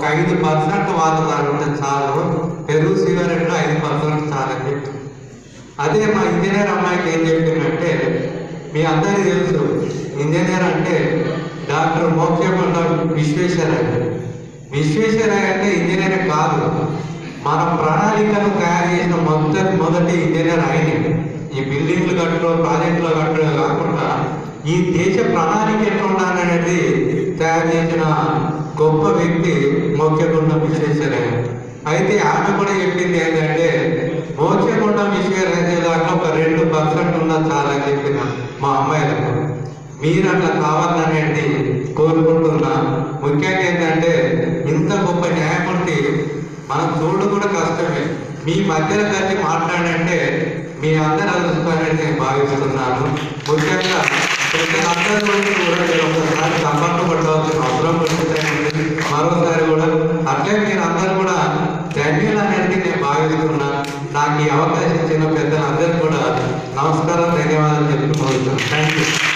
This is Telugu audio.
ఐదు పర్సెంట్ వాళ్ళు తాగితే చాలు పెరుగు సిగరెట్లు ఐదు పర్సెంట్ చాలని చెప్పి అదే మా ఇంజనీర్ అమ్మాయికి ఏం చెప్పిందంటే మీ అందరికీ తెలుసు ఇంజనీర్ అంటే డాక్టర్ మోక్షకొండ విశ్వేశ్వరయ్య విశ్వేశ్వరయ్య అంటే ఇంజనీర్ కాదు మన ప్రణాళికను తయారు చేసిన మొదటి మొదటి ఇంజనీర్ ఆయనే ఈ బిల్డింగ్లు కట్టడం ప్రాజెక్టులు కట్టడం కాకుండా ఈ దేశ ప్రణాళిక ఎట్లా ఉండాలనేది తయారు చేసిన గొప్ప వ్యక్తి మోక్షకొండ విశ్వేశ్వరయ్య అయితే ఆమె కూడా చెప్పింది ఏంటంటే మోక్షకొండ విశ్వేశ్వరయ్య దాకా ఒక రెండు పర్సెంట్ ఉన్నా చాలని చెప్పిన మా అమ్మాయిలకు మీరు అట్లా కావాలనేది కోరుకుంటున్నా ముఖ్యంగా ఏంటంటే ఇంత గొప్ప న్యాయమూర్తి మనం చూడు కూడా కష్టమే మీ మధ్యలో కలిసి మాట్లాడంటే మీ అందరు అదృష్టాన్ని నేను భావిస్తున్నాను ముఖ్యంగా ప్రజలందరి గురించి కూడా మీరు ఒకసారి సంపర్క పడవలసిన అవసరం ఉంటుంది మరోసారి కూడా అట్లే మీరు అందరూ కూడా ధన్యులు అనేది నేను భావిస్తున్నా నాకు ఈ అవకాశం ఇచ్చిన పెద్దలందరికీ కూడా నమస్కారం ధన్యవాదాలు చెప్పుకోవచ్చు థ్యాంక్ యూ